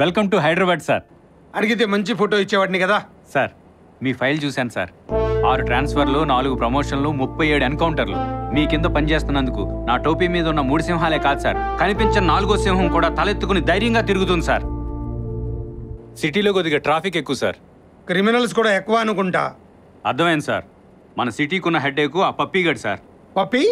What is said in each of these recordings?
Welcome to Hyderabad sir అడిగితే మంచి photo ఇచ్చేవాడిని కదా సార్ మీ ఫైల్ చూశాను సార్ ఆరు ట్రాన్స్ఫర్లు నాలుగు ప్రమోషన్లు ముప్పై ఏడు ఎన్కౌంటర్లు మీ కింద పనిచేస్తున్నందుకు నా టోపీ మీద ఉన్న మూడు సింహాలే కాదు సార్ కనిపించిన నాలుగో సింహం కూడా తలెత్తుకుని ధైర్యంగా తిరుగుతుంది సార్ సిటీలో కొద్దిగా ట్రాఫిక్ ఎక్కువ సార్ క్రిమినల్స్ కూడా ఎక్కువ అనుకుంటా అర్థమైంది సార్ మన సిటీకి ఉన్న హెడ్ ఎక్కువ ఆ పప్పీగడ్ సార్ పప్పి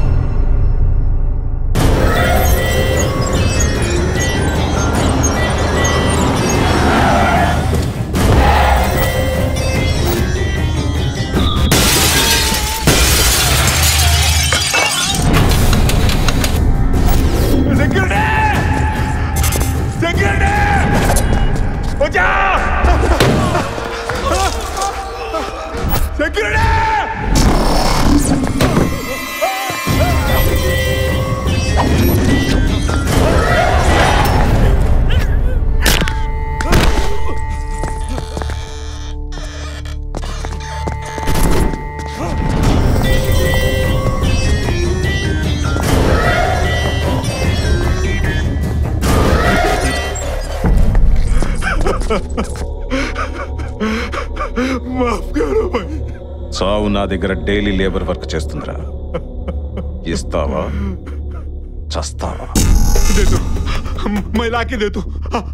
సావు నా దగ్గర డైలీ లేబర్ వర్క్ చేస్తుందిరా ఇస్తావా చస్తావా मैं ला के दे तू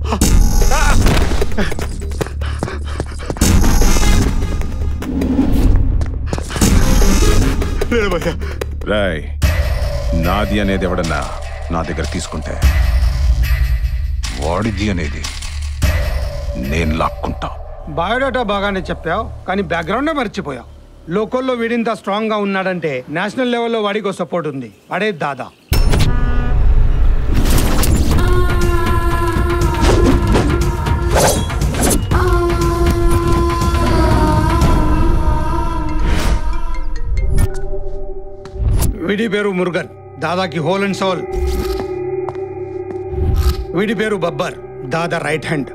రాయ్ నాది అనేది ఎవడన్నా నా దగ్గర తీసుకుంటే వాడిది అనేది నేను లాక్కుంటా బయోడాటా బాగానే చెప్పావు కానీ బ్యాక్గ్రౌండే మర్చిపోయావు లోకల్లో వీడింత స్ట్రాంగ్ గా ఉన్నాడంటే నేషనల్ లెవెల్లో వాడికి సపోర్ట్ ఉంది అడే దాదా వీడి పేరు మురుగన్ దాదాకి హోల్ అండ్ సోల్ వీడి పేరు బబ్బర్ దాదా రైట్ హ్యాండ్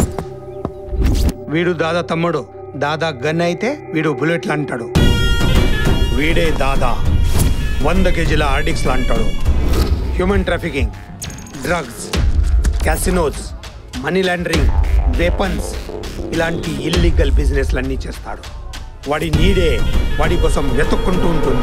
వీడు దాదా తమ్ముడు దాదా గన్ అయితే వీడు బుల్లెట్లు అంటాడు వీడే దాదా వంద కేజీల ఆర్డిక్స్లు అంటాడు human trafficking drugs casinos money laundering weapons ఇలాంటి ఇల్లీగల్ బిజినెస్లన్నీ చేస్తాడు వాడి నీడే వాడి కోసం వెతుక్కుంటూ ఉంటుంది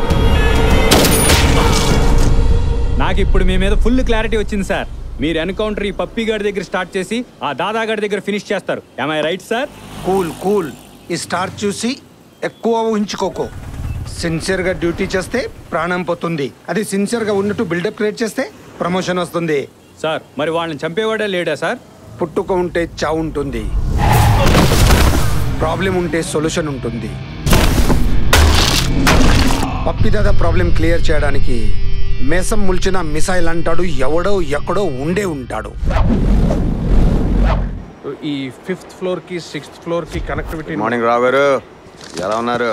నాకు ఇప్పుడు మీ మీద ఫుల్ క్లారిటీ వచ్చింది సార్ మీరు ఎన్కౌంటర్ ఈ పప్పీ గారి దగ్గర స్టార్ట్ చేసి ఆ దాదా గారి దగ్గర ఫినిష్ చేస్తారు all right sir cool cool ఈ స్టార్ చూసి ఎక్కువ ఊహించుకోకో సిన్సియర్గా డ్యూటీ చేస్తే ప్రాణం పోతుంది అది సిన్సియర్గా ఉన్నట్టు బిల్డప్ క్రియేట్ చేస్తే ప్రమోషన్ వస్తుంది సార్ మరి వాళ్ళని చంపేవాడే లేడా సార్ పుట్టుక ఉంటే చావు ఉంటుంది ప్రాబ్లం ఉంటే సొల్యూషన్ ఉంటుంది పప్పిదాద ప్రాబ్లం క్లియర్ చేయడానికి మేసం ముల్చిన మిసైల్ అంటాడు ఎవడో ఎక్కడో ఉండే ఉంటాడు ఈ ఫిఫ్త్ ఫ్లోర్ కి సిక్స్త్ ఫ్లోర్ కి కనెక్టివిటీ మార్నింగ్ రావు గారు ఎలా ఉన్నారు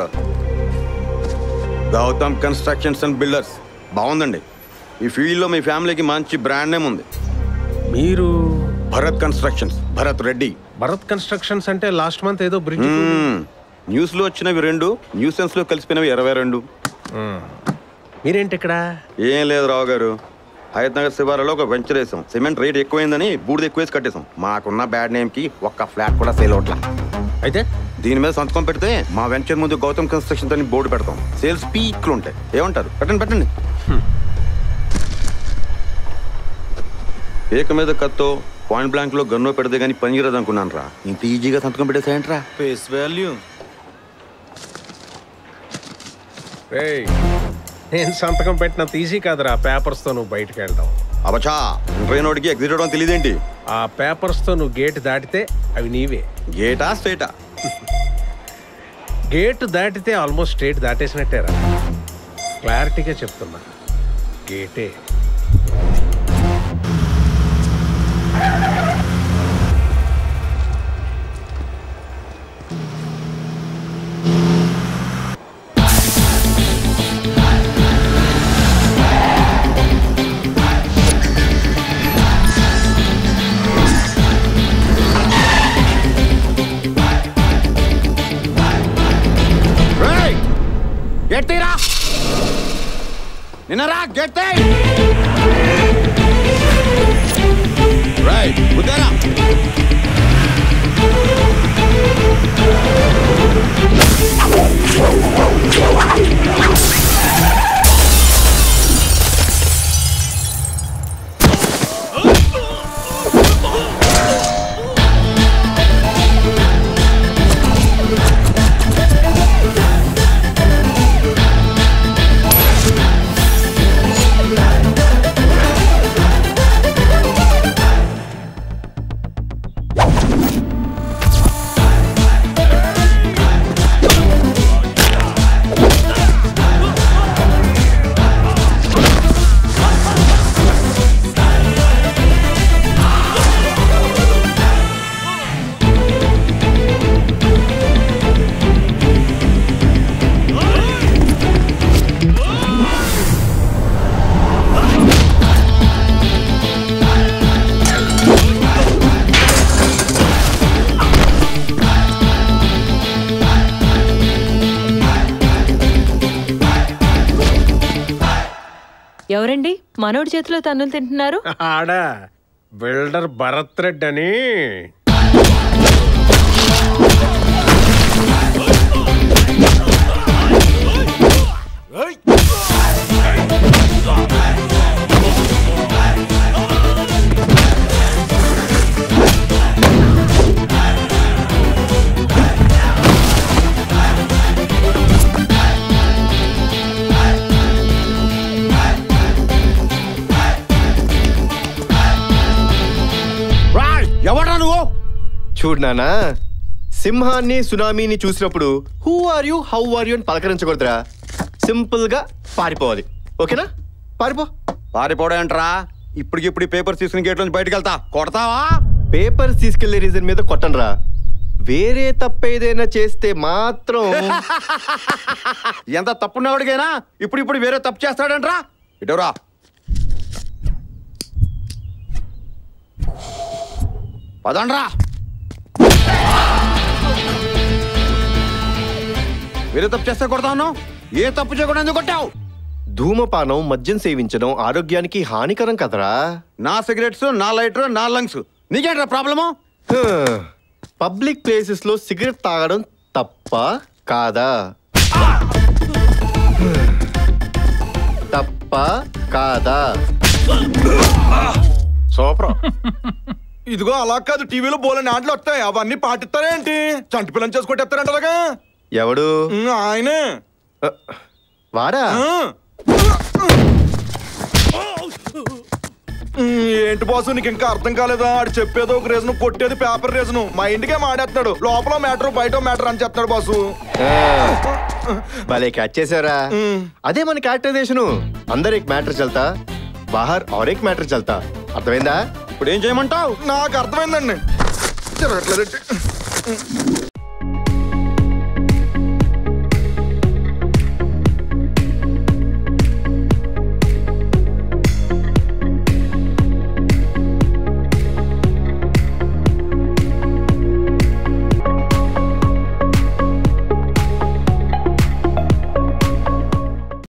గౌతమ్ కన్స్ట్రక్షన్స్ అండ్ బిల్డర్స్ బాగుందండి ఈ ఫీల్డ్లో మీ ఫ్యామిలీకి మంచి బ్రాండ్ నేమ్ ఉంది మీరు భరత్ కన్స్ట్రక్షన్స్ భరత్ రెడ్డి భరత్ కన్స్ట్రక్షన్స్ అంటే లాస్ట్ మంత్ ఏదో బ్రిడ్జ్ మ్మ్. న్యూస్లో వచ్చినవి రెండు న్యూసెన్స్లో కలిసిపోయినవి ఇరవై రెండు మీరేంటి ఇక్కడ ఏం లేదు రావు గారు హైదరాబాద్ శివారాలో ఒక వెంచర్ వేసాం సిమెంట్ రేట్ ఎక్కువైందని బూడిద ఎక్కువ వేసి కట్టేసాం మాకున్న బ్యాడ్ నేమ్కి ఒక్క ఫ్లాట్ కూడా సేల్ అవట్లా అయితే దీని మీద సంతకం పెడితే మా వెంచర్ ముందు గౌతమ్ కన్స్ట్రక్షన్స్ అని బోర్డు పెడతాం సేల్స్ పీక్లు ఉంటాయి ఏమంటారు పెట్టండి పెట్టండి ఏక మీద కత్తో పాయింట్ బ్లాంక్ లో గన్నో పెడితే గానీ పనికిరదు అనుకున్నాను రా ఇంత ఈజీగా సంతకం పెట్టేసాయంట్రా ఫేస్ వాల్యూ రేయ్, నేను సంతకం పెట్టినంత ఈజీ కాదురా పేపర్స్ తో నువ్వు బయటకు వెళ్ళడం అబచా ట్రైన్ నోటికి ఎగ్జిట్ అవడం తెలియదేంటి ఆ పేపర్స్ తో నువ్వు గేట్ దాటితే అవి నీవే గేటా స్టేటా గేట్ దాటితే ఆల్మోస్ట్ స్టేట్ దాటేసినట్టేరా క్లారిటీగా చెప్తున్నా గేటే గేట్ తీరా నిన్నరా గేట్ తీ రైట్ కుదారా మనోడి చేతిలో తన్నులు తింటున్నారు ఆడ బిల్డర్ భరత్ రెడ్డి అని ఎవడా నువ్వు చూడు నానా సింహాన్ని సునామీని చూసినప్పుడు who are you how are you అని పలకరించకూడదురా సింపుల్ గా పారిపోవాలి ఓకేనా పారిపో పారిపోవడంట్రా ఇప్పటికిప్పుడు ఈ పేపర్స్ తీసుకుని గేట్ నుంచి బయటకు వెళ్తా కొడతావా పేపర్స్ తీసుకెళ్లే రీజన్ మీద కొట్టనరా వేరే తప్పేదైనా చేస్తే మాత్రం ఎంత తప్పున్నవాడికైనా ఇప్పుడు ఇప్పుడు వేరే తప్పు చేస్తాడంట్రా ఇటవరా పదండ్రా వేరే తప్పు చేస్తే కొడతా ఉన్నావు ఏ తప్పు చేయకుండా ఎందుకు కొట్టావు ధూమపానం మద్యం సేవించడం ఆరోగ్యానికి హానికరం కదరా నా సిగరెట్స్ నా లైటర్ నా లంగ్స్ నీకేంట్రా ప్రాబ్లము పబ్లిక్ ప్లేసెస్ లో సిగరెట్ తాగడం తప్ప కాదా తప్ప కాదా సూపర్ ఇదిగో అలా కాదు టీవీలో బోలని ఆటలు వస్తాయి అవన్నీ పాటిస్తారేంటి చంటి పిల్లని చేసుకొట్టేస్తారంటారుగా ఎవడు ఉమ్, ఆయనే ఆ, వాడా ఆ. ఉమ్, ఏంటి బాసు నీకు ఇంకా అర్థం కాలేదా ఆడు చెప్పేది ఒక రీజన్ కొట్టేది పేపర్ రీజన్ మా ఇంటికే మాడేస్తున్నాడు లోపల మ్యాటర్ బయట మ్యాటర్ అని చెప్తాడు బాసు ఆ, భలే క్యాచ్ చేసారా ఉమ్. అదే మన క్యారెక్టరైజేషన్ అందరు एक मैटर चलता बाहर और एक मैटर चलता అర్థమైందా ఇప్పుడు ఏం చేయమంటావు నాకు అర్థమైందండి జరగట్లేదండి